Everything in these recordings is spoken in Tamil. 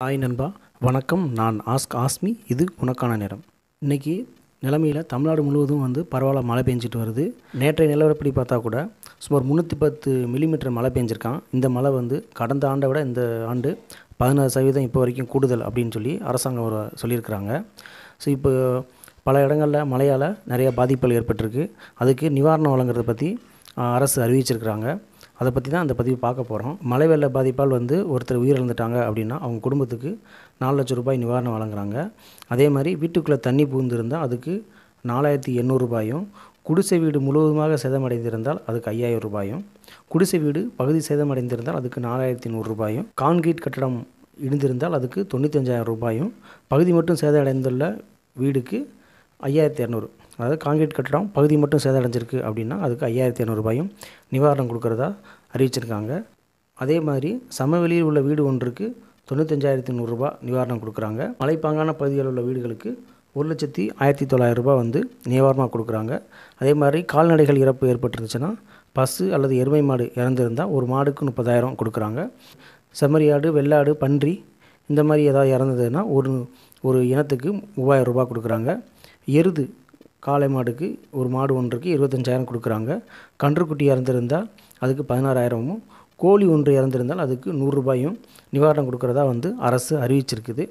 ஹாய் நண்பா வணக்கம் நான் ஆஸ்க் ஆஸ்மி இது உனக்கான நேரம் இன்றைக்கி நிலைமையில் தமிழ்நாடு முழுவதும் வந்து பரவாயில்ல மழை பெஞ்சிட்டு வருது நேற்றைய நிலவரப்படி பார்த்தா கூட சுமார் முந்நூற்றி பத்து மில்லிமீட்டர் மழை பெஞ்சிருக்கான் இந்த மழை வந்து கடந்த ஆண்டை விட இந்த ஆண்டு பதினாறு சதவீதம் இப்போ வரைக்கும் கூடுதல் அப்படின்னு சொல்லி அரசாங்கம் ஒரு சொல்லியிருக்கிறாங்க ஸோ இப்போ பல இடங்களில் மழையால் நிறைய பாதிப்புகள் ஏற்பட்டிருக்கு அதுக்கு நிவாரணம் வழங்குறதை பற்றி ஆஹ், அரசு அறிவிச்சிருக்கிறாங்க அதை பற்றி தான் அந்த பதிவு பார்க்க போகிறோம் மழை வெள்ள பாதிப்பால் வந்து ஒருத்தர் உயிரிழந்துட்டாங்க அப்படின்னா அவங்க குடும்பத்துக்கு நாலு லட்சம் ரூபாய் நிவாரணம் வழங்குறாங்க அதே மாதிரி வீட்டுக்குள்ளே தண்ணி புகுந்திருந்தால் அதுக்கு நாலாயிரத்தி எண்ணூறுபாயும் குடிசை வீடு முழுவதுமாக சேதமடைந்திருந்தால் அதுக்கு ஐயாயிரம் ரூபாயும் குடிசை வீடு பகுதி சேதமடைந்திருந்தால் அதுக்கு நாலாயிரத்தி நூறுரூபாயும் கான்கிரீட் கட்டடம் இடிந்திருந்தால் அதுக்கு தொண்ணூத்தஞ்சாயிரம் ரூபாயும் பகுதி மட்டும் சேதமடைந்துள்ள வீடுக்கு ஐயாயிரத்தி இரநூறு அதாவது கான்கிரீட் கட்டடம் பகுதி மட்டும் சேதமடைஞ்சிருக்கு அப்படின்னா அதுக்கு ஐயாயிரத்தி இரநூறுபாயும் நிவாரணம் கொடுக்குறதா அறிவிச்சிருக்காங்க அதே மாதிரி சமவெளியில் உள்ள வீடு ஒன்றுக்கு தொண்ணூத்தஞ்சாயிரத்தி நூறுரூபா நிவாரணம் கொடுக்குறாங்க மலைப்பாங்கான பகுதிகளில் உள்ள வீடுகளுக்கு ஒரு லட்சத்தி ஆயிரத்தி தொள்ளாயிரம் ரூபாய் வந்து நிவாரணமாக கொடுக்குறாங்க அதே மாதிரி கால்நடைகள் இறப்பு ஏற்பட்டுருந்துச்சுன்னா பசு அல்லது எருமை மாடு இறந்துருந்தால் ஒரு மாடுக்கு முப்பதாயிரம் கொடுக்குறாங்க செம்மறியாடு வெள்ளாடு பன்றி இந்த மாதிரி ஏதாவது இறந்ததுன்னா ஒரு ஒரு இனத்துக்கு மூவாயிரம் ரூபாய் கொடுக்குறாங்க எருது காளை மாடுக்கு ஒரு மாடு ஒன்றுக்கு இருபத்தஞ்சாயிரம் கொடுக்குறாங்க கன்றுக்குட்டி இறந்துருந்தால் அதுக்கு பதினாறாயிரமும் கோழி ஒன்று இறந்துருந்தால் அதுக்கு நூறுரூபாயும் நிவாரணம் கொடுக்குறதா வந்து அரசு அறிவிச்சிருக்குது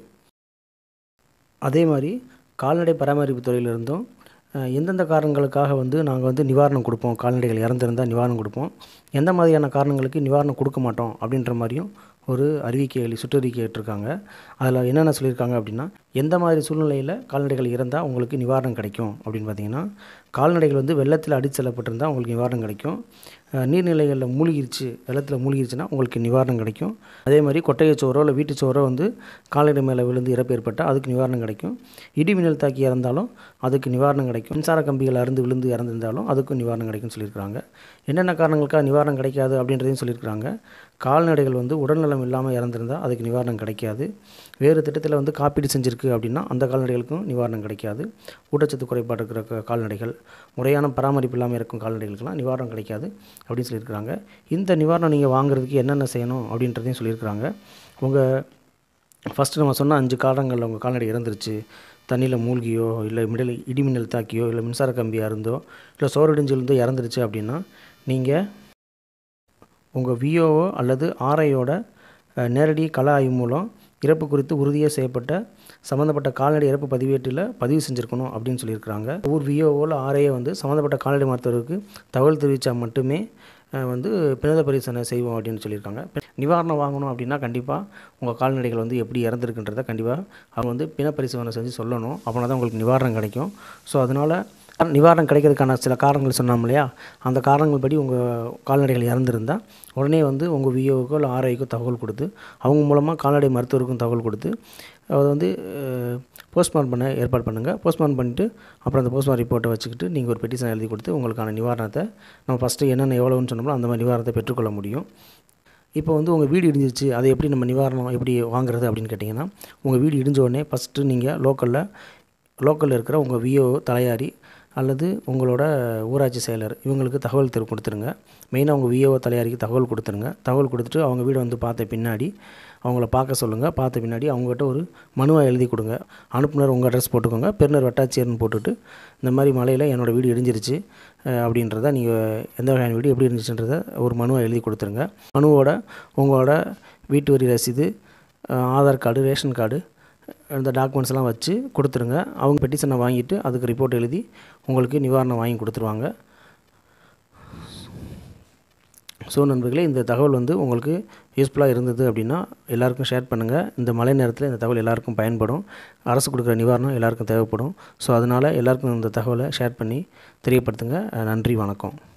அதே மாதிரி கால்நடை பராமரிப்பு துறையிலிருந்தும் அஹ், எந்தெந்த காரணங்களுக்காக வந்து நாங்கள் வந்து நிவாரணம் கொடுப்போம் கால்நடைகள் இறந்துருந்தால் நிவாரணம் கொடுப்போம் எந்த மாதிரியான காரணங்களுக்கு நிவாரணம் கொடுக்க மாட்டோம் அப்படின்ற மாதிரியும் ஒரு அறிவிக்கை எழுதி சுற்றறிக்கை இட்டிருக்காங்க அதில் என்னென்ன சொல்லியிருக்காங்க அப்படின்னா எந்த மாதிரி சூழ்நிலையில் கால்நடைகள் இறந்தால் உங்களுக்கு நிவாரணம் கிடைக்கும் அப்படின்னு பார்த்தீங்கன்னா கால்நடைகள் வந்து வெள்ளத்தில் அடித்து செல்லப்பட்டிருந்தால் உங்களுக்கு நிவாரணம் கிடைக்கும் அஹ், நீர்நிலைகளில் மூழ்கிருச்சு வெள்ளத்தில் மூழ்கிருச்சுன்னா உங்களுக்கு நிவாரணம் கிடைக்கும் அதே மாதிரி கொட்டகைச்சோரோ இல்லை வீட்டுச்சோரோ வந்து கால்நடை மேலே விழுந்து இறப்பு ஏற்பட்டால் அதுக்கு நிவாரணம் கிடைக்கும் இடி மின்னல் தாக்கி இறந்தாலும் அதுக்கு நிவாரணம் கிடைக்கும் மின்சார கம்பிகள் அருந்து விழுந்து இறந்திருந்தாலும் அதுக்கும் நிவாரணம் கிடைக்கும்னு சொல்லியிருக்காங்க என்னென்ன காரணங்களுக்காக நிவாரணம் கிடைக்காது அப்படின்றதையும் சொல்லியிருக்காங்க கால்நடைகள் வந்து உடல்நலம் இல்லாமல் இறந்திருந்தால் அதுக்கு நிவாரணம் கிடைக்காது வேறு திட்டத்தில் வந்து காப்பீடு செஞ்சுருக்கு அப்படின்னா அந்த கால்நடைகளுக்கும் நிவாரணம் கிடைக்காது ஊட்டச்சத்து குறைபாடு இருக்கிற க- கால்நடைகள் முறையான பராமரிப்பு இல்லாமல் இருக்கும் கால்நடைகளுக்கெல்லாம் நிவாரணம் கிடைக்காது அப்படின்னு சொல்லியிருக்காங்க இந்த நிவாரணம் நீங்கள் வாங்குறதுக்கு என்னென்ன செய்யணும் அப்படின்றதையும் சொல்லியிருக்காங்க உங்கள் ஃபஸ்ட்டு நம்ம சொன்ன அஞ்சு காரணங்களில் உங்கள் கால்நடை இறந்துருச்சு தண்ணியில் மூழ்கியோ இல்லை மிடல் இடிமின்னல் தாக்கியோ இல்லை மின்சார கம்பியாக இருந்தோ இல்லை சோரடிஞ்சு விழுந்தோ இறந்துருச்சு அப்படின்னா நீங்கள் உங்கள் விஓஓ அல்லது ஆர்ஐயோட நேரடி கள ஆய்வு மூலம் இறப்பு குறித்து உறுதியாக செய்யப்பட்ட சம்மந்தப்பட்ட கால்நடை இறப்பு பதிவேட்டில் பதிவு செஞ்சுருக்கணும் அப்படின்னு சொல்லியிருக்கிறாங்க ஒவ்வொரு விஓஓவில் ஆர்ஐயை வந்து சம்மந்தப்பட்ட கால்நடை மருத்துவருக்கு தகவல் தெரிவித்தா மட்டுமே அஹ், வந்து பிணத பரிசோதனை செய்வோம் அப்படின்னு சொல்லியிருக்காங்க நிவாரணம் வாங்கணும் அப்படின்னா கண்டிப்பாக உங்கள் கால்நடைகள் வந்து எப்படி இறந்துருக்குன்றதை கண்டிப்பாக அவங்க வந்து பிண பரிசோதனை செஞ்சு சொல்லணும் அப்படின்னா தான் உங்களுக்கு நிவாரணம் கிடைக்கும் ஸோ அதனால் நிவாரணம் கிடைக்கிறதுக்கான சில காரணங்கள் சொன்னோம் இல்லையா அந்த காரணங்கள் படி உங்கள் கால்நடைகள் இறந்துருந்தால் உடனே வந்து உங்கள் விஓக்கோ இல்லை ஆர்ஐக்கோ தகவல் கொடுத்து அவங்க மூலமாக கால்நடை மருத்துவருக்கும் தகவல் கொடுத்து அதை வந்து போஸ்ட்மார்ட்டம் பண்ண ஏற்பாடு பண்ணுங்கள் போஸ்ட்மார்ட்டம் பண்ணிவிட்டு அப்புறம் அந்த போஸ்ட்மார்ட்டம் ரிப்போர்ட்டை வச்சுக்கிட்டு நீங்கள் ஒரு பெட்டிஷன் எழுதி கொடுத்து உங்களுக்கான நிவாரணத்தை நம்ம ஃபஸ்ட்டு என்னென்ன எவ்வளோன்னு சொன்னோமோ அந்த மாதிரி நிவாரணத்தை பெற்றுக்கொள்ள முடியும் இப்போ வந்து உங்கள் வீடு இடிஞ்சிருச்சு அதை எப்படி நம்ம நிவாரணம் எப்படி வாங்குறது அப்படின்னு கேட்டிங்கன்னா உங்கள் வீடு இடிஞ்ச உடனே ஃபஸ்ட்டு நீங்கள் லோக்கலில் லோக்கலில் இருக்கிற உங்கள் விஓ தலையாரி அல்லது உங்களோட ஊராட்சி செயலர் இவங்களுக்கு தகவல் தெரு கொடுத்துருங்க மெயினாக உங்கள் விஓ தலையாரிக்கு தகவல் கொடுத்துருங்க தகவல் கொடுத்துட்டு அவங்க வீடு வந்து பார்த்த பின்னாடி அவங்கள பார்க்க சொல்லுங்கள் பார்த்த பின்னாடி அவங்ககிட்ட ஒரு மனுவை எழுதி கொடுங்க அனுப்புனர் உங்கள் அட்ரஸ் போட்டுக்கோங்க பெருநர் வட்டாட்சியர்னு போட்டுட்டு இந்த மாதிரி மலையில் என்னோடய வீடு இடிஞ்சிருச்சு அஹ், அப்படின்றத நீங்கள் எந்த வகையான வீடு எப்படி இருந்துச்சுன்றத ஒரு மனுவை எழுதி கொடுத்துருங்க மனுவோட உங்களோட வீட்டு வரி ரசீது அஹ், ஆதார் கார்டு ரேஷன் கார்டு இந்த டாக்குமெண்ட்ஸ் எல்லாம் வச்சு கொடுத்துருங்க அவங்க பெட்டிஷனை வாங்கிட்டு அதுக்கு ரிப்போர்ட் எழுதி உங்களுக்கு நிவாரணம் வாங்கி கொடுத்துருவாங்க ஸோ நண்பர்களே இந்த தகவல் வந்து உங்களுக்கு யூஸ்ஃபுல்லாக இருந்தது அப்படின்னா எல்லாருக்கும் ஷேர் பண்ணுங்கள் இந்த மழை நேரத்தில் இந்த தகவல் எல்லாருக்கும் பயன்படும் அரசு கொடுக்குற நிவாரணம் எல்லாருக்கும் தேவைப்படும் ஸோ அதனால் எல்லாருக்கும் இந்த தகவலை ஷேர் பண்ணி தெரியப்படுத்துங்க அஹ் நன்றி வணக்கம்